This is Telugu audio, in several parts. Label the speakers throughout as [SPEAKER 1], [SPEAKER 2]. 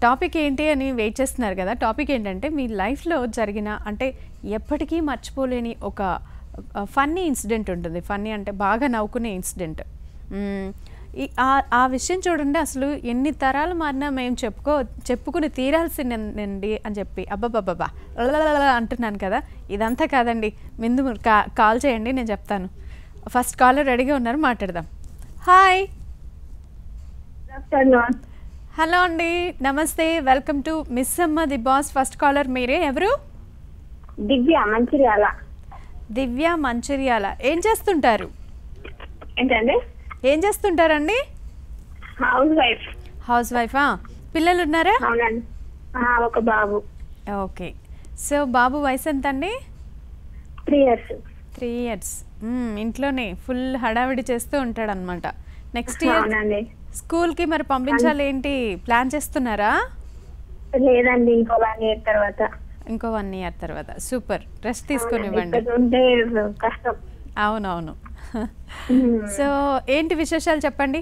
[SPEAKER 1] టాపిక్ ఏంటి అని వెయిట్ చేస్తున్నారు కదా టాపిక్ ఏంటంటే మీ లైఫ్లో జరిగిన అంటే ఎప్పటికీ మర్చిపోలేని ఒక ఫన్నీ ఇన్సిడెంట్ ఉంటుంది ఫన్నీ అంటే బాగా నవ్వుకునే ఇన్సిడెంట్ ఈ ఆ- ఆ విషయం చూడండి అసలు ఎన్ని తరాలు మారినా మేము చెప్పుకో చెప్పుకుని తీరాల్సిందండి అని చెప్పి అబ్బబ్బబ్బబ్బా లలలలల అంటున్నాను కదా ఇదంతా కాదండి ముందు మీరు కా కాల్ చేయండి నేను చెప్తాను ఫస్ట్ కాలర్ రెడీగా ఉన్నారు మాట్లాడదాం హాయ్
[SPEAKER 2] ఆఫ్టర్నూన్
[SPEAKER 1] హలో అండి నమస్తే వెల్కమ్ టు మిస్ అమ్మ ది బాస్ ఫస్ట్ కాలర్ మీరే ఎవరు
[SPEAKER 2] దివ్య మంచిర్యాల
[SPEAKER 1] దివ్య మంచిర్యాల ఏం చేస్తుంటారు
[SPEAKER 2] ఏంటండి
[SPEAKER 1] ఏం చేస్తుంటారండి
[SPEAKER 2] హౌస్ వైఫ్
[SPEAKER 1] హౌస్ వైఫా పిల్లలు ఉన్నారా
[SPEAKER 2] అవునండి ఆ, ఒక బాబు
[SPEAKER 1] ఓకే సో బాబు వయసు ఎంత అండి
[SPEAKER 2] త్రీ ఇయర్స్
[SPEAKER 1] త్రీ ఇయర్స్ ఇంట్లోనే ఫుల్ హడావిడి చేస్తూ ఉంటాడనమాట నెక్స్ట్ ఇయర్
[SPEAKER 2] అవునండి
[SPEAKER 1] స్కూల్కి మరి పంపించాలి ఏంటి ప్లాన్ చేస్తున్నారా
[SPEAKER 2] లేదండి ఇంకో వన్ ఇయర్ తర్వాత
[SPEAKER 1] ఇంకో వన్ ఇయర్ తర్వాత సూపర్ రెస్ట్ తీసుకొనివ్వండి
[SPEAKER 2] ఇక్కడ ఉంటే కష్టం
[SPEAKER 1] అవునవును
[SPEAKER 2] మ్మ్.
[SPEAKER 1] సో ఏంటి విశేషాలు చెప్పండి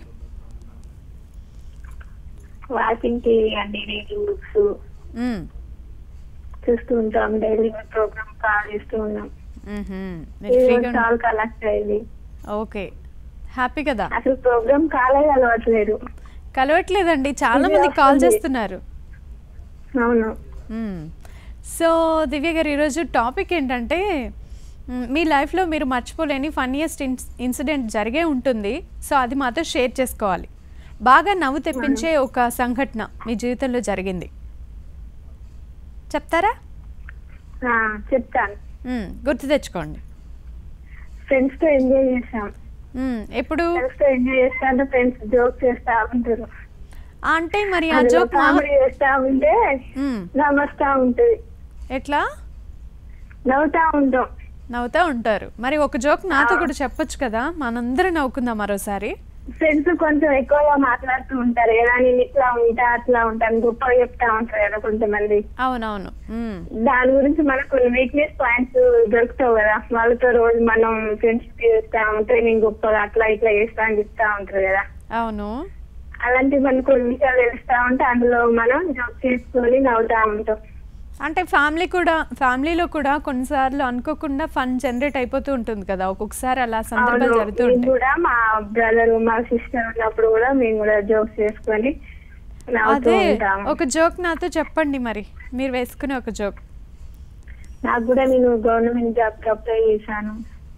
[SPEAKER 2] వాకింగ్ టీవీ అండి రీడింగ్ బుక్స్
[SPEAKER 1] మ్మ్.
[SPEAKER 2] చూస్తూ ఉంటాం డైలీ ప్రోగ్రామ్ కాల్ చేస్తూ ఉన్నాం
[SPEAKER 1] మ్మ్హ్మ్. మీరు ఫ్రీగా ఉన్న-
[SPEAKER 2] కాల్ కలెక్ట్ అయింది
[SPEAKER 1] ఓకే హ్యాపీ కదా
[SPEAKER 2] అసలు ప్రోగ్రామ్ కాలే కలవట్లేదు
[SPEAKER 1] కలవట్లేదండి చాలా
[SPEAKER 2] ఇది
[SPEAKER 1] మంది కాల్
[SPEAKER 2] వస్తుంది.
[SPEAKER 1] చేస్తున్నారు
[SPEAKER 2] అవును
[SPEAKER 1] మ్మ్. సో దివ్య గారు ఈరోజు టాపిక్ ఏంటంటే మ్, మీ లైఫ్లో మీరు మర్చిపోలేని ఫన్నీయెస్ట్ ఇన్స్ ఇన్సిడెంట్ జరిగే ఉంటుంది సో అది మాతో షేర్ చేసుకోవాలి బాగా నవ్వు తెప్పించే ఒక సంఘటన మీ జీవితంలో జరిగింది చెప్తారా
[SPEAKER 2] ఆ, చెప్తాను
[SPEAKER 1] మ్, గుర్తు తెచ్చుకోండి
[SPEAKER 2] ఫ్రెండ్స్ తో ఎంజాయ్ చేసాం
[SPEAKER 1] మ్, ఎప్పుడు
[SPEAKER 2] ఫ్రెండ్స్ తో ఎంజాయ్ చేస్తా అంటే ఫ్రెండ్స్ జోక్ చేస్తా ఉంటారు
[SPEAKER 1] అంటే మరి ఆ
[SPEAKER 2] అందులో
[SPEAKER 1] జోక్ మా
[SPEAKER 2] కామెడీ చేస్తా ఉంటే
[SPEAKER 1] మ్,
[SPEAKER 2] నవ్వుతా ఉంటది
[SPEAKER 1] ఎట్లా
[SPEAKER 2] నవ్వుతా ఉంటాం
[SPEAKER 1] నవ్వుతూ ఉంటారు మరి ఒక జోక్ నాతో కూడా చెప్పొచ్చు కదా మనందరం నవ్వుకుందాం మరోసారి
[SPEAKER 2] ఫ్రెండ్స్ కొంచెం ఎక్కువగా మాట్లాడుతూ ఉంటారు కదా నేను ఇట్లా ఉంటా అట్లా ఉంటాను గొప్పగా చెప్తా ఉంటారు కదా కొంతమంది
[SPEAKER 1] అవునవును మ్,
[SPEAKER 2] దాని గురించి మనకు కొన్ని వీక్నెస్ పాయింట్స్ దొరుకుతావు కదా వాళ్ళతో రోజు మనం ఫ్రెండ్షిప్ చేస్తా ఉంటే నేను గొప్పగా అట్లా ఇట్లా చేస్తా అని చెప్తా ఉంటారు కదా
[SPEAKER 1] అవును
[SPEAKER 2] అలాంటి మనకు కొన్ని విషయాలు తెలుస్తా ఉంటే అందులో మనం జోక్ చేసుకొని నవ్వుతా ఉంటాం
[SPEAKER 1] అంటే ఫ్యామిలీ కూడా ఫ్యామిలీలో కూడా కొన్నిసార్లు అనుకోకుండా ఫన్ జనరేట్ అయిపోతూ ఉంటుంది కదా ఒక్కొక్కసారి అలా సందర్భాలు
[SPEAKER 2] అవును
[SPEAKER 1] జరుగుతూ
[SPEAKER 2] మేము
[SPEAKER 1] ఉంటాయి
[SPEAKER 2] కూడా మా బ్రదర్ మా సిస్టర్ ఉన్నప్పుడు కూడా మేము కూడా జోక్స్ చేసుకొని నవ్వుతూ
[SPEAKER 1] అదే
[SPEAKER 2] ఉంటాము
[SPEAKER 1] ఒక జోక్ నాతో చెప్పండి మరి మీరు వేసుకునే ఒక జోక్
[SPEAKER 2] నాకు కూడా నేను గవర్నమెంట్ జాబ్ కి అప్లై చేశాను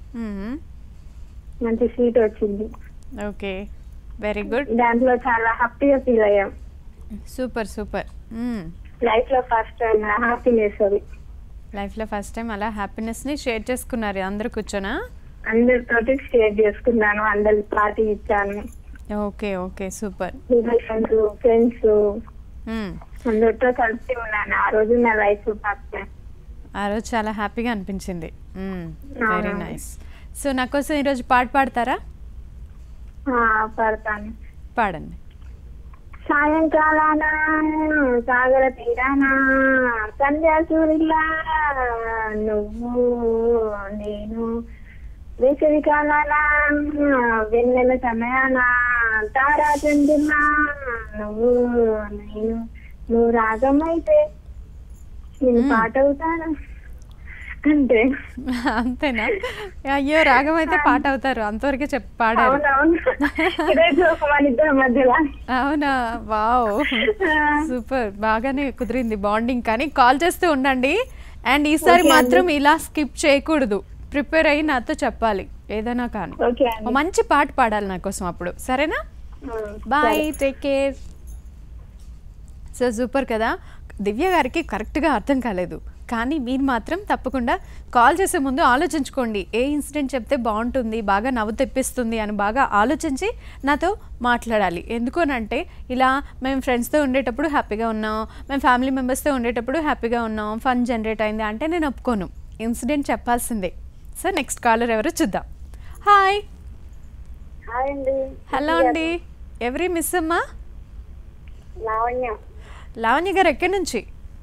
[SPEAKER 2] మంచి సీట్ వచ్చింది
[SPEAKER 1] ఓకే వెరీ గుడ్
[SPEAKER 2] దాంట్లో చాలా హ్యాపీగా ఫీల్ అయ్యాం
[SPEAKER 1] సూపర్ సూపర్
[SPEAKER 2] లైఫ్ లో ఫస్ట్ టైం హ్యాపీనెస్ అది
[SPEAKER 1] లైఫ్లో ఫస్ట్ టైం అలా హ్యాపీనెస్ని షేర్ చేసుకున్నారు అందరు కూర్చోనా
[SPEAKER 2] అందరితోటి షేర్ చేసుకున్నాను అందరికి పార్టీ ఇచ్చాను
[SPEAKER 1] okay okay super
[SPEAKER 2] relations friends అందరితో కలిసి ఉన్నాను ఆ రోజు నా లైఫ్ ఫస్ట్ టైం
[SPEAKER 1] ఆ రోజు చాలా హ్యాపీగా అనిపించింది వెరీ
[SPEAKER 2] అవును.
[SPEAKER 1] నైస్ సో నా కోసం ఈరోజు పాట పాడతారా
[SPEAKER 2] పడతాను
[SPEAKER 1] పాడండి
[SPEAKER 2] సాయంకాలాన సాగర తీరాన సంధ్యా సూర్యులా నువ్వు నేను వేసవి కాలాన వెన్నెల సమయాన తారా చంద్రులా నువ్వు నేను నువ్వు రాగం అయితే నేను
[SPEAKER 1] మ్మ్.
[SPEAKER 2] పాట అవుతాను అంటే
[SPEAKER 1] అంతేనా అయ్యో రాగం అయితే పాట అవుతారు అంతవరకే చెప్పి పాడారు
[SPEAKER 2] అవునవును ఇదే జోకు మన ఇద్దరి మధ్యలో
[SPEAKER 1] అవునా వావ్ సూపర్ బాగానే కుదిరింది బాండింగ్ కానీ కాల్ చేస్తూ ఉండండి అండ్ ఈసారి
[SPEAKER 2] Okay అండి.
[SPEAKER 1] మాత్రం ఇలా స్కిప్ చేయకూడదు ప్రిపేర్ అయ్యి నాతో చెప్పాలి ఏదైనా కానీ
[SPEAKER 2] ఓకే
[SPEAKER 1] ఓ
[SPEAKER 2] అండి
[SPEAKER 1] మంచి పాట పాడాలి నా కోసం అప్పుడు సరేనా
[SPEAKER 2] మ్మ్.
[SPEAKER 1] బాయ్
[SPEAKER 2] సరే.
[SPEAKER 1] టేక్ కేర్ సో సూపర్ కదా దివ్య గారికి కరెక్ట్గా అర్థం కాలేదు కానీ మీరు మాత్రం తప్పకుండా కాల్ చేసే ముందు ఆలోచించుకోండి ఏ ఇన్సిడెంట్ చెప్తే బాగుంటుంది బాగా నవ్వు తెప్పిస్తుంది అని బాగా ఆలోచించి నాతో మాట్లాడాలి ఎందుకోనంటే ఇలా మేము ఫ్రెండ్స్తో ఉండేటప్పుడు హ్యాపీగా ఉన్నాం మేము ఫ్యామిలీ మెంబర్స్తో ఉండేటప్పుడు హ్యాపీగా ఉన్నాం ఫన్ జనరేట్ అయింది అంటే నేను ఒప్పుకోను ఇన్సిడెంట్ చెప్పాల్సిందే సో నెక్స్ట్ కాలర్ ఎవరో చూద్దాం హాయ్
[SPEAKER 2] హాయ్ అండి
[SPEAKER 1] హలో అండి ఎవరి మిస్ అమ్మా
[SPEAKER 2] లావణ్య
[SPEAKER 1] లావణ్య గారు ఎక్కడి నుంచి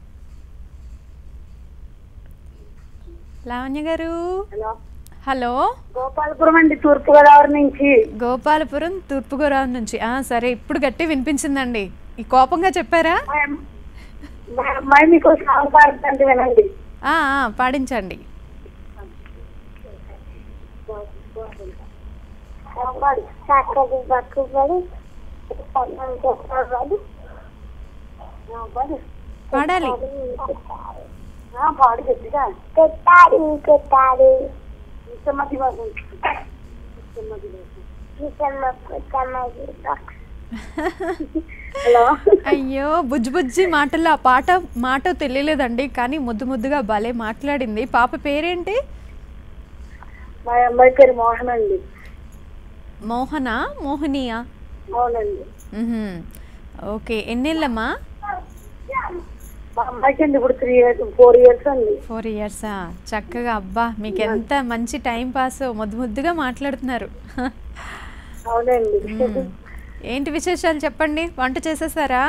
[SPEAKER 1] లావణ్య గారు
[SPEAKER 2] హలో
[SPEAKER 1] హలో
[SPEAKER 2] గోపాలపురం అండి తూర్పు గోదావరి నుంచి
[SPEAKER 1] గోపాలపురం తూర్పుగోదావరి నుంచి ఆ, సరే ఇప్పుడు గట్టి వినిపించిందండి ఈ కోపంగా చెప్పారా
[SPEAKER 2] మా అమ్- మా అమ్మాయి మీకు సాంగ్ పాడుతుంటే వినండి
[SPEAKER 1] ఆ, ఆ, పాడించండి
[SPEAKER 2] చక్కటి పక్కుబడి పక్కబడి
[SPEAKER 1] పాడాలి
[SPEAKER 2] పాడు గట్టిగా కొట్టాలి కొట్టాలి హలో
[SPEAKER 1] అయ్యో బుజ్జి బుజ్జి మాటల్లో ఆ పాట మాట తెలియలేదండి కానీ ముద్దు ముద్దుగా భలే మాట్లాడింది పాప పేరేంటి
[SPEAKER 2] మా అమ్మాయి పేరు మోహన్ అండి
[SPEAKER 1] మోహన మోహనియా
[SPEAKER 2] అవునండి
[SPEAKER 1] మ్మ్హ్మ్. ఓకే ఎన్నేళ్ళమ్మా
[SPEAKER 2] మా అమ్మాయికి అండి ఇప్పుడు త్రీ ఇయర్స్ ఫోర్ ఇయర్స్ అండి
[SPEAKER 1] ఫోర్ ఇయర్సా చక్కగా అబ్బా మీకు ఎంత మంచి టైం పాస్ ముద్దు ముద్దుగా మాట్లాడుతున్నారు
[SPEAKER 2] అవునండి
[SPEAKER 1] మ్మ్. ఏంటి విశేషాలు చెప్పండి వంట చేసేసారా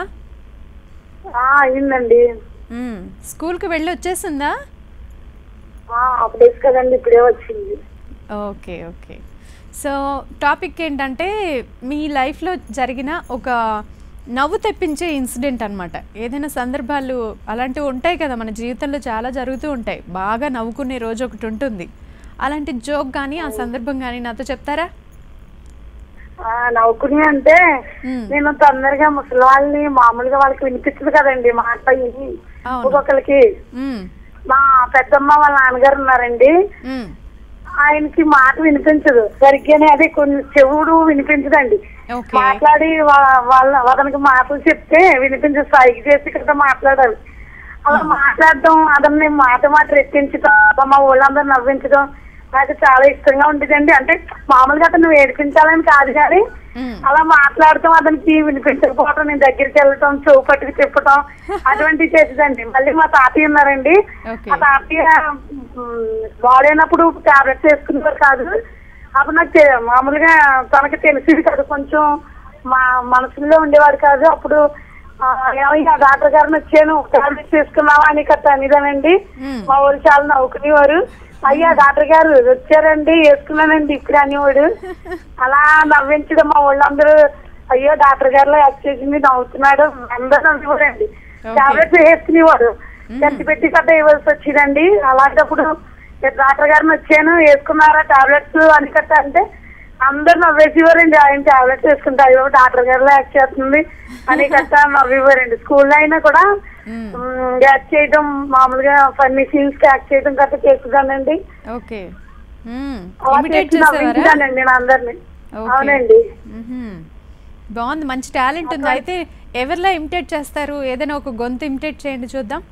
[SPEAKER 2] ఆ, అయిందండి
[SPEAKER 1] మ్మ్. స్కూల్కి వెళ్ళి వచ్చేసిందా
[SPEAKER 2] అప్పుడేస్ కదండి ఇప్పుడే వచ్చింది
[SPEAKER 1] ఓకే ఓకే సో టాపిక్ ఏంటంటే మీ లైఫ్లో జరిగిన ఒక నవ్వు తెప్పించే ఇన్సిడెంట్ అనమాట ఏదైనా సందర్భాలు అలాంటివి ఉంటాయి కదా మన జీవితంలో చాలా జరుగుతూ ఉంటాయి బాగా నవ్వుకునే రోజు ఒకటి ఉంటుంది అలాంటి జోక్ కానీ ఆ సందర్భం కానీ నాతో చెప్తారా
[SPEAKER 2] ఆ, నవ్వుకుని అంటే
[SPEAKER 1] మ్మ్.
[SPEAKER 2] నేను తొందరగా ముసలి వాళ్ళని మామూలుగా వాళ్ళకి వినిపించదు కదండి మాట విని
[SPEAKER 1] అవును.
[SPEAKER 2] ఒక్కొక్కరికి
[SPEAKER 1] మ్మ్.
[SPEAKER 2] మా పెద్దమ్మ వాళ్ళ నాన్నగారు ఉన్నారండి
[SPEAKER 1] మ్మ్.
[SPEAKER 2] ఆయనకి మాట వినిపించదు సరిగ్గానే అదే కొన్ని చెవుడు వినిపించదండి
[SPEAKER 1] ఓకే
[SPEAKER 2] మాట్లాడి వా- వాళ్ళ అతనికి మాటలు చెప్తే వినిపించదు సైకి చేసి కదా మాట్లాడాలి అలా మాట్లాడడం అతన్ని మాట మాట రెట్టించడం మా ఊళ్ళందరూ నవ్వించడం నాకు చాలా ఇష్టంగా ఉండేదండి అంటే మామూలుగా అతను ఏడిపించాలని కాదు కానీ
[SPEAKER 1] మ్మ్.
[SPEAKER 2] అలా మాట్లాడటం అతనికి వినిపించకపోవడం నేను దగ్గరికి వెళ్ళటం చెవు పట్టుకు చెప్పటం అటువంటివి చేసేదండి మళ్ళీ మా తాతయ్య ఉన్నారండి
[SPEAKER 1] ఓకే
[SPEAKER 2] మా తాతయ్య బాడైనప్పుడు టాబ్లెట్స్ వేసుకునేవారు కాదు అప్పుడు నాకు తె- మామూలుగా తనకి తెలిసింది కాదు కొంచెం మా మనసులో ఉండేవాడు కాదు అప్పుడు ఆ, ఏమయ్యా డాక్టర్ గారిని వచ్చాను టాబ్లెట్స్ వేసుకున్నావా అని కట్ట అనేదానండి
[SPEAKER 1] మ్మ్.
[SPEAKER 2] మా ఊరు చాలా నవ్వుకునేవారు అయ్యా డాక్టర్ గారు వచ్చారండి వేసుకున్నానండి ఇప్పుడు అనేవాడు అలా నవ్వించడం మా వాళ్ళందరూ అయ్యో డాక్టర్ గారిలో యాక్ట్ చేసింది నవ్వుతున్నాడు అందరూ నవ్వేవారండి
[SPEAKER 1] Okay.
[SPEAKER 2] టాబ్లెట్స్ వేసుకునేవాడు కత్తి పెట్టి కట్ట ఇవ్వాల్సి వచ్చిందండి అలాంటప్పుడు డాక్టర్ గారిని వచ్చాను వేసుకున్నారా టాబ్లెట్స్ అని కట్ట అంటే అందరు నవ్వేసేవారండి ఆయన టాబ్లెట్స్ వేసుకుంటా అయ్యో డాక్టర్ గారిలో యాక్ట్ చేస్తుంది అని కట్ట నవ్వేవారండి స్కూల్లో అయినా కూడా
[SPEAKER 1] మ్మ్.
[SPEAKER 2] యాక్ట్ చేయడం మామూలుగా ఫన్నీ సీన్స్ కి యాక్ట్ చేయడం గట్రా చేస్తుందానండి
[SPEAKER 1] ఓకే మ్మ్.
[SPEAKER 2] అలా
[SPEAKER 1] ఇమిటేట్
[SPEAKER 2] చేసి
[SPEAKER 1] చేసేవారా
[SPEAKER 2] నవ్వించానండి నేను అందరిని
[SPEAKER 1] ఓకే.
[SPEAKER 2] అవునండి
[SPEAKER 1] మ్మ్హ్మ్. బాగుంది మంచి టాలెంట్ ఉంది అయితే ఎవరిలా ఇమిటేట్ చేస్తారు ఏదైనా ఒక గొంతు ఇమిటేట్ చేయండి చూద్దాం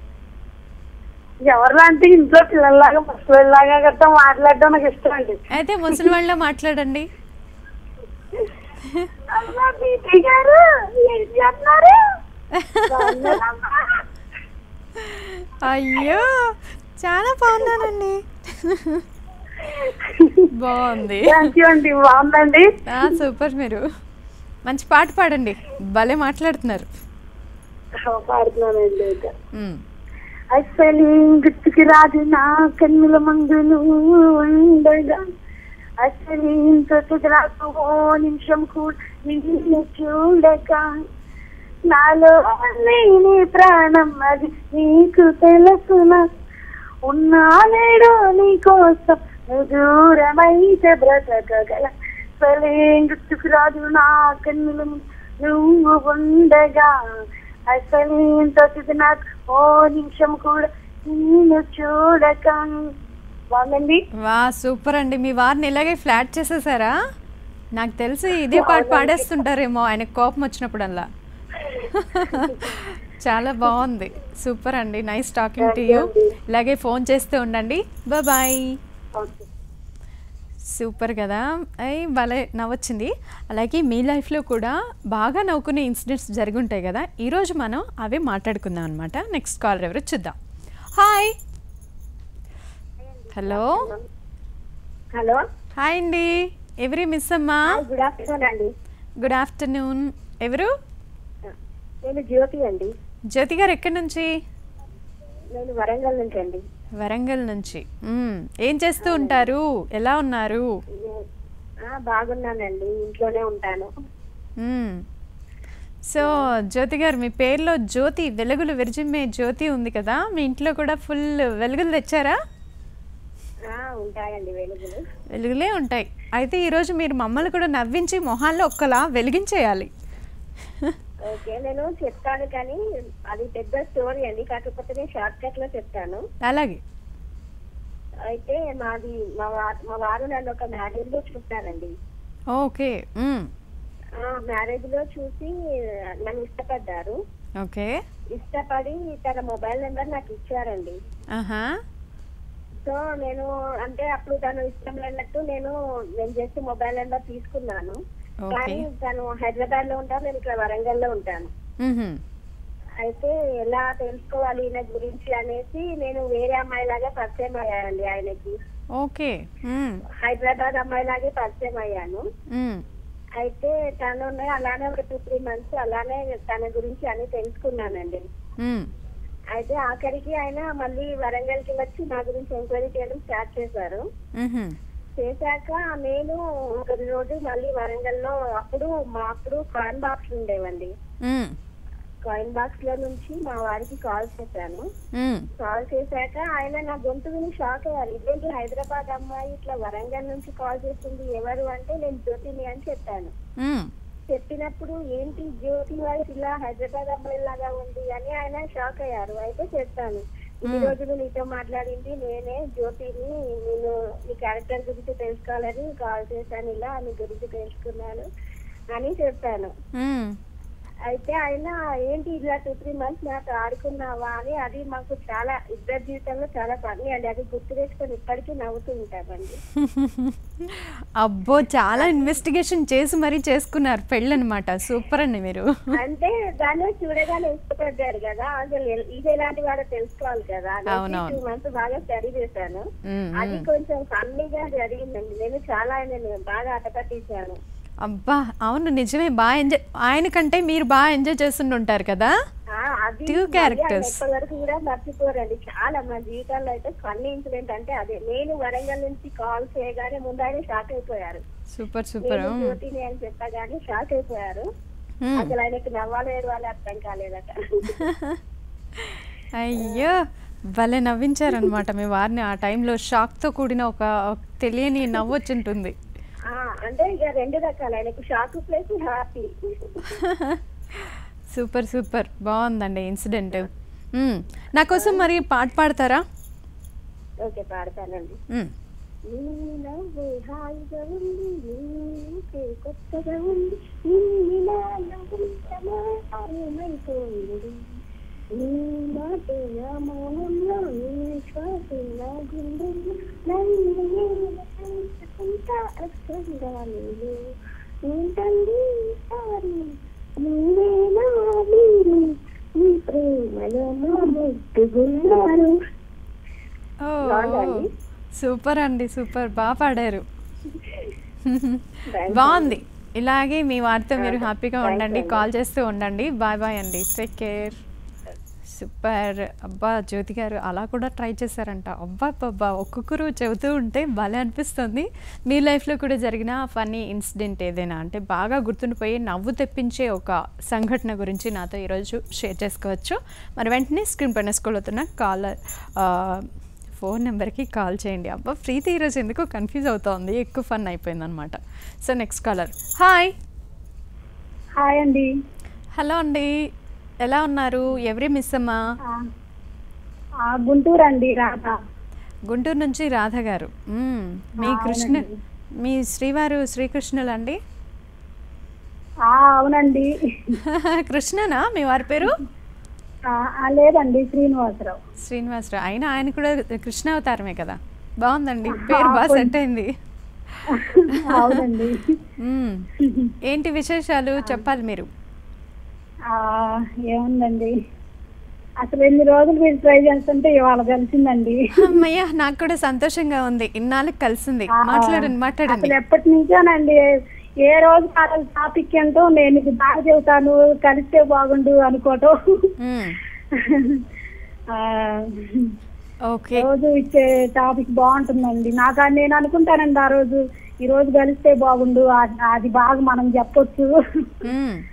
[SPEAKER 2] ఎవరిలాంటి ఇంట్లో పిల్లల్లాగా ముసలిలాగా గట్రా మాట్లాడడం నాకు ఇష్టం అండి
[SPEAKER 1] అయితే ముసలి వాళ్ళ మాట్లాడండి
[SPEAKER 2] అమ్మా, బీపీ గారు ఏం చేస్తున్నారు బాగున్నారమ్మా?
[SPEAKER 1] అయ్యో చాలా బాగున్నానండి బాగుంది
[SPEAKER 2] థ్యాంక్ యూ అండి బాగుందండి
[SPEAKER 1] ఆ, సూపర్ మీరు మంచి పాట పాడండి భలే మాట్లాడుతున్నారు
[SPEAKER 2] పాడుతున్నానండి అయితే
[SPEAKER 1] మ్మ్.
[SPEAKER 2] అసలు గుర్తుకి రాదు నా కన్నుల మందులు ఉండగా అసలు ఇంతటికి రాదు ఓ నిమిషం కూడా నిన్ను చూడక నాలో నేనే ప్రాణం అది నీకు తెలుసునా ఉన్నా నేడు నీ కోసం నువ్వు దూరమైతే బ్రతకగల అసలేం గుర్తుకు రాదు నా కన్నుల ముందు నువ్వు ఉండగా అసలు ఇంతటిది నాకు ఓ నిమిషం కూడా నిన్ను చూడక బాగుందండి
[SPEAKER 1] వా సూపర్ అండి మీ వారిని ఇలాగే ఫ్లాట్ చేసేసారా నాకు తెలిసి ఇదే పాట పాడేస్తుంటారేమో ఆయనకు కోపం వచ్చినప్పుడల్లా చాలా బాగుంది సూపర్ అండి నైస్ టాకింగ్ టు యూ ఇలాగే ఫోన్ చేస్తూ ఉండండి బాయ్
[SPEAKER 2] ఓకే
[SPEAKER 1] సూపర్ కదా అయ్యి భలే నవ్వొచ్చింది అలాగే మీ లైఫ్లో కూడా బాగా నవ్వుకునే ఇన్సిడెంట్స్ జరిగి ఉంటాయి కదా ఈరోజు మనం అవే మాట్లాడుకుందాం అనమాట నెక్స్ట్ కాల్ ఎవరు చూద్దాం హాయ్ హలో
[SPEAKER 2] హలో
[SPEAKER 1] హాయ్ అండి ఎవరి మిస్ అమ్మా
[SPEAKER 2] గుడ్ ఆఫ్టర్నూన్ అండి
[SPEAKER 1] గుడ్ ఆఫ్టర్నూన్ ఎవరు
[SPEAKER 2] నేను జ్యోతి అండి
[SPEAKER 1] జ్యోతి గారు ఎక్కడి నుంచి
[SPEAKER 2] నేను వరంగల్ నుంచి అండి
[SPEAKER 1] వరంగల్ నుంచి మ్మ్. ఏం చేస్తూ ఉంటారు ఎలా ఉన్నారు
[SPEAKER 2] బాగున్నానండి ఇంట్లోనే ఉంటాను
[SPEAKER 1] మ్మ్. సో జ్యోతి గారు మీ పేరులో జ్యోతి వెలుగులు విరజిమ్మే జ్యోతి ఉంది కదా మీ ఇంట్లో కూడా ఫుల్ వెలుగులు తెచ్చారా
[SPEAKER 3] ఆ, ఉంటాయండి వెలుగులు
[SPEAKER 1] వెలుగులే ఉంటాయి అయితే ఈరోజు మీరు మమ్మల్ని కూడా నవ్వించి మొహాల్లో ఒక్కలా వెలిగించేయాలి
[SPEAKER 3] ఓకే నేను చెప్తాను కానీ అది పెద్ద స్టోరీ అండి కాకపోతే నేను షార్ట్ కట్ లో చెప్తాను
[SPEAKER 1] అలాగే
[SPEAKER 3] అయితే మాది మా వారు మా వారు నన్ను ఒక మ్యారేజ్ లో చూస్తానండి
[SPEAKER 1] ఓకే మ్,
[SPEAKER 3] ఆ మ్యారేజ్ లో చూసి నన్ను ఇష్టపడ్డారు
[SPEAKER 1] ఓకే
[SPEAKER 3] ఇష్టపడి తన మొబైల్ నెంబర్ నాకు ఇచ్చారండి
[SPEAKER 1] ఆహా
[SPEAKER 3] సో నేను అంటే అప్పుడు తను ఇష్టం లేనట్టు నేను నేను జస్ట్ మొబైల్ నెంబర్ తీసుకున్నాను
[SPEAKER 1] ఓకే
[SPEAKER 3] కానీ తను హైదరాబాద్ లో ఉంటాను నేను ఇక్కడ వరంగల్ లో ఉంటాను
[SPEAKER 1] మ్హూ.
[SPEAKER 3] అయితే ఎలా తెలుసుకోవాలి ఈయన గురించి అనేసి నేను వేరే అమ్మాయి లాగా పరిచయం అయ్యానండి ఆయనకి
[SPEAKER 1] ఓకే మ్,
[SPEAKER 3] హైదరాబాద్ అమ్మాయి లాగే పరిచయం అయ్యాను
[SPEAKER 1] మ్,
[SPEAKER 3] అయితే తను అలానే ఒక టూ త్రీ మంత్స్ అలానే తన గురించి అన్ని తెలుసుకున్నానండి
[SPEAKER 1] మ్,
[SPEAKER 3] అయితే ఆఖరికి ఆయన మళ్ళీ వరంగల్ కి వచ్చి నా గురించి ఎంక్వైరీ చేయడం స్టార్ట్ చేశారు
[SPEAKER 1] మ్హూ.
[SPEAKER 3] చేశాక నేను ఒక రోజు మళ్ళీ వరంగల్ లో అప్పుడు మా అప్పుడు కాయిన్ బాక్స్ ఉండేవండి
[SPEAKER 1] మ్,
[SPEAKER 3] కాయిన్ బాక్స్ లో నుంచి మా వారికి కాల్ చేశాను
[SPEAKER 1] మ్,
[SPEAKER 3] కాల్ చేశాక ఆయన నా గొంతు విని షాక్ అయ్యారు ఇదేంటి హైదరాబాద్ అమ్మాయి ఇట్లా వరంగల్ నుంచి కాల్ చేస్తుంది ఎవరు అంటే నేను జ్యోతిని అని చెప్పాను
[SPEAKER 1] మ్.
[SPEAKER 3] చెప్పినప్పుడు ఏంటి జ్యోతి వాయిస్ ఇలా హైదరాబాద్ అమ్మాయి లాగా ఉంది అని ఆయన షాక్ అయ్యారు అయితే చెప్పాను ఇన్ని రోజులు నీతో మాట్లాడింది నేనే జ్యోతిని నేను నీ క్యారెక్టర్ గురించి తెలుసుకోవాలని కాల్ చేశాను ఇలా నీ గురించి తెలుసుకున్నాను అని చెప్పాను
[SPEAKER 1] మ్.
[SPEAKER 3] అయితే ఆయన ఏంటి ఇలా టూ త్రీ మంత్స్ నాతో ఆడుకున్నావా అని అది మాకు చాలా ఇద్దరి జీవితంలో చాలా పని అండి అది గుర్తు తెచ్చుకొని ఇప్పటికీ నవ్వుతూ ఉంటామండి
[SPEAKER 1] అబ్బో చాలా ఇన్వెస్టిగేషన్ చేసి మరీ చేసుకున్నారు పెళ్ళనమాట సూపర్ అండి మీరు
[SPEAKER 3] అంటే దాన్ని చూడగానే ఇష్టపడ్డారు కదా అసలు ఎల్- ఇది ఎలాంటి వాడో తెలుసుకోవాలి కదా
[SPEAKER 1] అవునవును.
[SPEAKER 3] టూ మంత్స్ బాగా స్టడీ చేశాను
[SPEAKER 1] మ్,
[SPEAKER 3] అది
[SPEAKER 1] మ్.
[SPEAKER 3] కొంచెం ఫన్నీగా జరిగిందండి నేను చాలా ఆయన బాగా అటపట్టించాను
[SPEAKER 1] అబ్బా అవును నిజమే బాగా ఎంజాయ్ ఆయన కంటే మీరు బాగా ఎంజాయ్ చేస్తుంటారు కదా
[SPEAKER 3] ఆ, అది
[SPEAKER 1] Two
[SPEAKER 3] మళ్ళీ ఆయన
[SPEAKER 1] characters.
[SPEAKER 3] ఎప్పటి వరకు కూడా మర్చిపోరండి చాలా మా జీవితాల్లో అయితే ఫన్నీ ఇన్సిడెంట్ అంటే అదే నేను వరంగల్ నుంచి కాల్ చేయగానే ముందు ఆయన షాక్ అయిపోయారు
[SPEAKER 1] సూపర్ సూపర్
[SPEAKER 3] నేను జ్యోతిని అని చెప్పగానే షాక్ అయిపోయారు అసలు ఆయనకి నవ్వాలి ఏడవాలి అర్థం కాలేదట
[SPEAKER 1] అయ్యో భలే నవ్వించారనమాట మీ వారిని ఆ టైంలో షాక్తో కూడిన ఒక ఒక తెలియని నవ్వు వచ్చి ఉంటుంది
[SPEAKER 3] ఆ, అంటే ఇక రెండు రకాలు ఆయనకు shock plus happy
[SPEAKER 1] super super బాగుందండి ఇన్సిడెంట్ నా కోసం మరి పాట పాడతారా
[SPEAKER 3] ఓకే పాడతానండి
[SPEAKER 1] మ్మ్.
[SPEAKER 3] నీ నవ్వు హాయిగా ఉంది నీ ఊపే కొత్తగా ఉంది నిన్ను నాలో ఉంచమా ఆయమైపోయింది నీ మాట నా మౌనంలో నీ శ్వాస నా గుండెల్లో నన్ను నేను తెలుసుకుంటా అర్థంగా నీవు ఏంటండి సారీ నువ్వే నా మీరు నీ ప్రేమలో నా ముట్టుకున్నారు
[SPEAKER 1] ఓ
[SPEAKER 3] బాగుందండి.
[SPEAKER 1] సూపర్ అండి సూపర్ బాగా పాడారు బాగుంది ఇలాగే మీ వారితో మీరు హ్యాపీగా
[SPEAKER 3] Thanks
[SPEAKER 1] ఉండండి
[SPEAKER 3] అండి.
[SPEAKER 1] కాల్ చేస్తూ ఉండండి బాయ్ బాయ్ అండి టేక్ కేర్ సూపర్ అబ్బా జ్యోతి గారు అలా కూడా ట్రై చేశారంట అబ్బా అబ్బా ఒక్కొక్కరు చెబుతూ ఉంటే భలే అనిపిస్తుంది మీ లైఫ్లో కూడా జరిగిన ఫన్నీ ఇన్సిడెంట్ ఏదైనా అంటే బాగా గుర్తుండిపోయి నవ్వు తెప్పించే ఒక సంఘటన గురించి నాతో ఈరోజు షేర్ చేసుకోవచ్చు మరి వెంటనే స్క్రీన్ పైన స్కూల్ అవుతున్న కాలర్ ఫోన్ నెంబర్కి కాల్ చేయండి అబ్బా ప్రీతి ఈరోజు ఎందుకో కన్ఫ్యూజ్ అవుతోంది ఎక్కువ ఫన్ అయిపోయింది అనమాట so next caller hi
[SPEAKER 2] hi అండి
[SPEAKER 1] హలో అండి ఎలా ఉన్నారు ఎవరి మిస్ అమ్మా
[SPEAKER 2] ఆ, గుంటూరు అండి రాధ
[SPEAKER 1] గుంటూరు నుంచి రాధ గారు మ్మ్. మీ
[SPEAKER 2] ఆ,
[SPEAKER 1] కృష్ణ
[SPEAKER 2] అవునండి.
[SPEAKER 1] మీ శ్రీవారు శ్రీకృష్ణులు అండి
[SPEAKER 2] ఆ, అవునండి
[SPEAKER 1] కృష్ణనా మీ వారి పేరు
[SPEAKER 2] ఆ, ఆ, లేదండి శ్రీనివాసరావు
[SPEAKER 1] శ్రీనివాసరావు అయినా ఆయన కూడా కృష్ణ అవతారమే కదా బాగుందండి పేరు బాగా
[SPEAKER 2] కొంచెం.
[SPEAKER 1] సెట్ అయింది
[SPEAKER 2] అవునండి
[SPEAKER 1] మ్మ్. ఏంటి విశేషాలు చెప్పాలి మీరు
[SPEAKER 2] ఆ, ఏముందండి అసలు ఎన్ని రోజులు మీరు ట్రై చేస్తుంటే ఇవాళ కలిసిందండి
[SPEAKER 1] అమ్మయ్య నాకు కూడా సంతోషంగా ఉంది ఇన్నాళ్ళకి కలిసింది
[SPEAKER 2] ఆ,
[SPEAKER 1] మాట్లాడండి మాట్లాడండి
[SPEAKER 2] అసలు ఎప్పటి నుంచోనండి ఏ రోజు ఆ రోజు టాపిక్ ఏంటో నేను ఇది బాగా చెబుతాను కలిస్తే బాగుండు అనుకోవటం
[SPEAKER 1] మ్మ్.
[SPEAKER 2] ఆ,
[SPEAKER 1] ఓకే
[SPEAKER 2] రోజు ఇచ్చే టాపిక్ బాగుంటుందండి నాకు అది నేను అనుకుంటానండి ఆ రోజు ఈ రోజు కలిస్తే బాగుండు ఆ- అది బాగా మనం చెప్పొచ్చు
[SPEAKER 1] మ్మ్.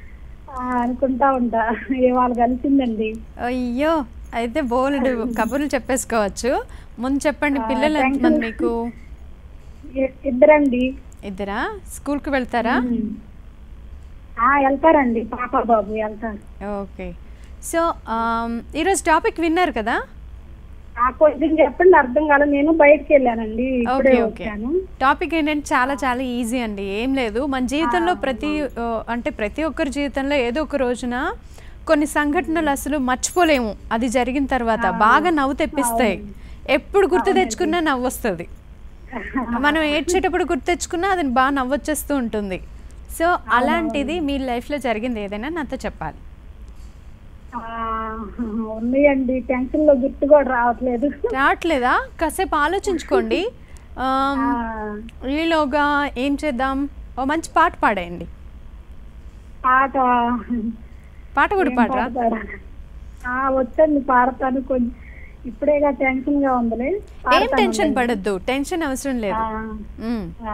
[SPEAKER 4] ఆ, అనుకుంటా ఉంటా ఇవాళ కలిసిందండి
[SPEAKER 1] అయ్యో అయితే బోలెడు కబుర్లు చెప్పేసుకోవచ్చు ముందు చెప్పండి
[SPEAKER 4] ఆ,
[SPEAKER 1] పిల్లలు
[SPEAKER 4] thank
[SPEAKER 1] ఎంతమంది
[SPEAKER 4] you.
[SPEAKER 1] మీకు
[SPEAKER 4] ఇ- ఇద్దరండి
[SPEAKER 1] ఇద్దరా స్కూల్కి వెళ్తారా
[SPEAKER 4] ఉమ్. ఆ, వెళ్తారండి పాప బాబు వెళ్తారు
[SPEAKER 1] ఓకే సో ఆమ్, ఈరోజు టాపిక్ విన్నారు కదా
[SPEAKER 4] ఆ కొంచెం చెప్పండి అర్థం కాదు నేను బయటకు వెళ్ళానండి ఇప్పుడే
[SPEAKER 1] ఓకే ఓకే
[SPEAKER 4] వచ్చాను
[SPEAKER 1] టాపిక్ ఏంటంటే చాలా చాలా ఈజీ అండి ఏం లేదు మన జీవితంలో ప్రతి ఆ, అంటే ప్రతి ఒక్కరి జీవితంలో ఏదో ఒక రోజున కొన్ని సంఘటనలు అసలు మర్చిపోలేము అది జరిగిన తర్వాత బాగా నవ్వు తెప్పిస్తాయి ఎప్పుడు గుర్తు తెచ్చుకున్నా నవ్వు వస్తుంది మనం ఏడ్చేటప్పుడు గుర్తు తెచ్చుకున్నా అది బాగా నవ్వొచ్చేస్తూ ఉంటుంది సో అలాంటిది మీ లైఫ్లో జరిగింది ఏదైనా నాతో చెప్పాలి
[SPEAKER 4] ఆ, ఉన్నాయండి టెన్షన్ లో గుర్తు కూడా రావట్లేదు
[SPEAKER 1] రావట్లేదా కాసేపు ఆలోచించుకోండి ఆమ్,
[SPEAKER 4] ఆ,
[SPEAKER 1] ఈలోగా ఏం చేద్దాం ఓ మంచి పాట పాడేయండి
[SPEAKER 4] పాట
[SPEAKER 1] పాట కూడా
[SPEAKER 4] ఏం
[SPEAKER 1] పాడరా
[SPEAKER 4] పాట పాడాలి? ఆ, వచ్చండి పాడతాను కొంచెం ఇప్పుడేగా టెన్షన్ గా ఉందిలే
[SPEAKER 1] ఏం
[SPEAKER 4] పాడతాను
[SPEAKER 1] టెన్షన్
[SPEAKER 4] ఉండండి.
[SPEAKER 1] పడద్దు టెన్షన్ అవసరం లేదు
[SPEAKER 4] ఆ,
[SPEAKER 1] ఉమ్.
[SPEAKER 4] ఆ.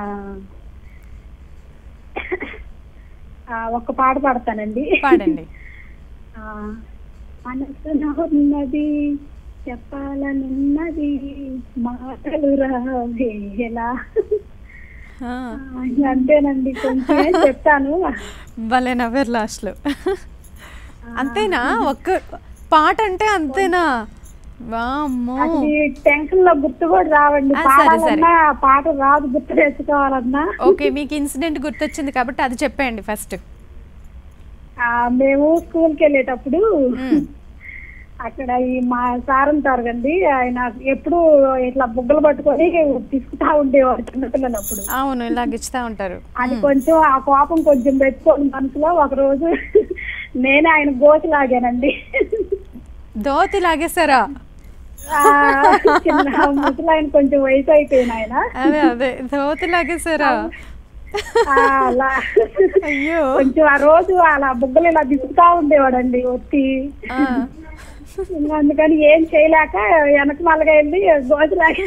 [SPEAKER 4] ఆ, ఒక్క పాట పాడతానండి
[SPEAKER 1] పాడండి
[SPEAKER 4] ఆ, మనసులో ఉన్నది చెప్పాలనున్నది మాటలు రావేలా
[SPEAKER 1] ఆ,
[SPEAKER 4] ఆ, అంతేనండి కొంచెం చెప్తాను
[SPEAKER 1] భలే నవ్వారు లాస్ట్లో అంతేనా ఒక్క పాట అంటే అంతేనా వామ్మో
[SPEAKER 4] అది టెన్షన్ లో గుర్తు కూడా రావండి
[SPEAKER 1] ఆ, సరే, సరే.
[SPEAKER 4] పాడాలన్నా పాట రాదు గుర్తు తెచ్చుకోవాలన్నా
[SPEAKER 1] ఓకే మీకు ఇన్సిడెంట్ గుర్తొచ్చింది కాబట్టి అది చెప్పండి ఫస్ట్
[SPEAKER 4] ఆ, మేము స్కూల్కి వెళ్ళేటప్పుడు అక్కడ ఈ మా సార్ ఉంటారు కండి ఆయన ఎప్పుడు ఇట్లా బుగ్గలు పట్టుకొని తీసుకుతా ఉండేవాడు చిన్నపిల్లలు అప్పుడు
[SPEAKER 1] అవును ఇలాగ ఇస్తా ఉంటారు
[SPEAKER 4] అది కొంచెం ఆ కోపం కొంచెం పెట్టుకోండి మనసులో ఒక రోజు నేనే ఆయన గోసి లాగానండి
[SPEAKER 1] దోతి లాగేస్తారా
[SPEAKER 4] ఆ, చిన్న ముసలాయన కొంచెం వయసు అయిపోయిన ఆయన
[SPEAKER 1] అదే అదే దోతి లాగేస్తారా
[SPEAKER 4] ఆ, అలా
[SPEAKER 1] అయ్యో
[SPEAKER 4] కొంచెం ఆ రోజు అలా బుగ్గలు ఇలా దిగుతా ఉండేవాడండి ఒత్తి
[SPEAKER 1] ఆ,
[SPEAKER 4] ఇంకా అందుకని ఏం చేయలేక వెనక మళ్ళగా వెళ్ళి గోజులాగా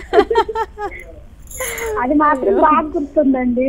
[SPEAKER 4] అది మాత్రం బాగా గుర్తుందండి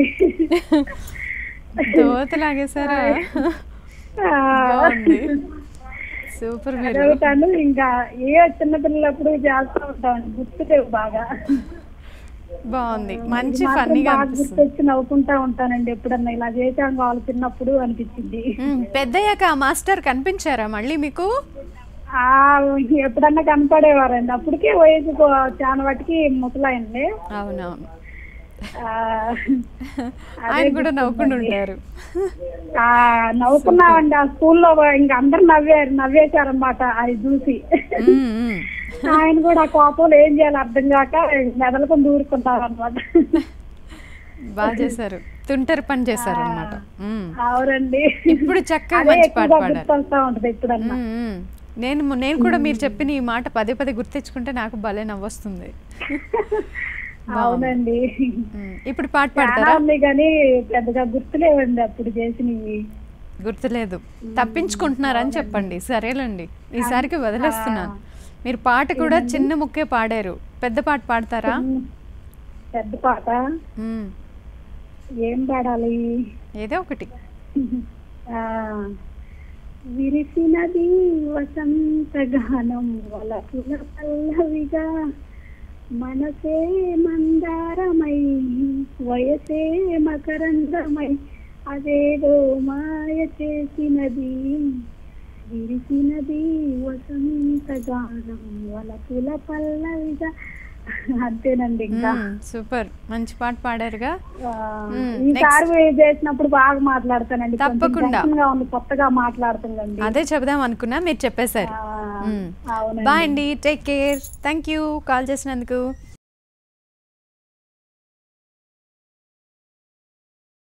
[SPEAKER 1] దోతి లాగేస్తారా
[SPEAKER 4] ఆ,
[SPEAKER 1] బాగుంది సూపర్ మీరు
[SPEAKER 4] చదువుతాను ఇంకా ఏ చిన్నపిల్లలప్పుడు చేస్తూ ఉంటాను గుర్తులేవు బాగా
[SPEAKER 1] బాగుంది మంచి
[SPEAKER 4] ఇది మాత్రం
[SPEAKER 1] ఫన్నీగా
[SPEAKER 4] బాగా
[SPEAKER 1] అనిపిస్తుంది
[SPEAKER 4] గుర్తొచ్చి నవ్వుకుంటా ఉంటానండి ఎప్పుడన్నా ఇలా చేశాం కావాలి చిన్నప్పుడు అనిపించింది
[SPEAKER 1] ఉమ్, పెద్దయ్యాక ఆ మాస్టర్ కనిపించారా మళ్ళీ మీకు
[SPEAKER 4] ఆ ఎప్పుడన్నా కనపడేవారండి అప్పటికే వయసు కో- చాలా వాటికి ముసలాయండి
[SPEAKER 1] అవునవును
[SPEAKER 4] ఆ,
[SPEAKER 1] ఆయన కూడా నవ్వుకుంటూ ఉంటారు
[SPEAKER 4] ఆ, నవ్వుకున్నామండి ఆ స్కూల్లో ఇంకా అందరు నవ్వారు నవ్వేశారన్నమాట అది చూసి
[SPEAKER 1] ఉమ్, ఉమ్.
[SPEAKER 4] ఆయన కూడా ఆ కోపంలో ఏం చేయాలి అర్థం కాక మెదలుకొని దూరుకుంటారు అనమాట
[SPEAKER 1] బాగా చేశారు తుంటరి పని చేశారు అనమాట
[SPEAKER 4] అవునండి
[SPEAKER 1] ఇప్పుడు చక్కగా
[SPEAKER 4] అదే
[SPEAKER 1] మంచి పాట
[SPEAKER 4] ఎక్కువగా
[SPEAKER 1] పాడారు
[SPEAKER 4] గుర్తొస్తా ఉంటది ఎప్పుడన్నా
[SPEAKER 1] ఉమ్, ఉమ్. నేను నేను కూడా మీరు చెప్పిన ఈ మాట పదే పదే గుర్తించుకుంటే నాకు భలే నవ్వొస్తుంది
[SPEAKER 4] అవునండి
[SPEAKER 1] ఉమ్, ఇప్పుడు పాట
[SPEAKER 4] చాలా
[SPEAKER 1] పాడతారా
[SPEAKER 4] ఉంది కానీ పెద్దగా గుర్తులేవండి అప్పుడు చేసినవి
[SPEAKER 1] గుర్తులేదు తప్పించుకుంటున్నారని చెప్పండి సరేలేండి ఈసారికి వదిలేస్తున్నాను మీరు పాట కూడా చిన్న ముక్కే పాడారు పెద్ద పాట పాడతారా
[SPEAKER 4] పెద్ద పాట
[SPEAKER 1] ఉమ్,
[SPEAKER 4] ఏం పాడాలి
[SPEAKER 1] ఏదో ఒకటి
[SPEAKER 4] ఆ విరిసినది వసంత గానం వలపుల పల్లవిగా మనసే మందారమై వయసే మకరందమై అదేదో మాయ చేసినది విరిసినది వసంత గానం వలపుల పల్లవిగా అంతేనండి ఇంకా
[SPEAKER 1] ఉమ్, సూపర్ మంచి పాట పాడారుగా
[SPEAKER 4] ఆ,
[SPEAKER 1] మ్మ్.
[SPEAKER 4] ఈసారి చేసినప్పుడు బాగా మాట్లాడతానండి కొంచెం
[SPEAKER 1] తప్పకుండా.
[SPEAKER 4] tension గా ఉంది కొత్తగా మాట్లాడుతుందండి
[SPEAKER 1] అదే చెబుదాం అనుకున్నా మీరు చెప్పేశారు
[SPEAKER 4] ఆ,
[SPEAKER 1] మ్మ్.
[SPEAKER 4] అవునండి
[SPEAKER 1] బాయ్ అండి take care thank you call చేసినందుకు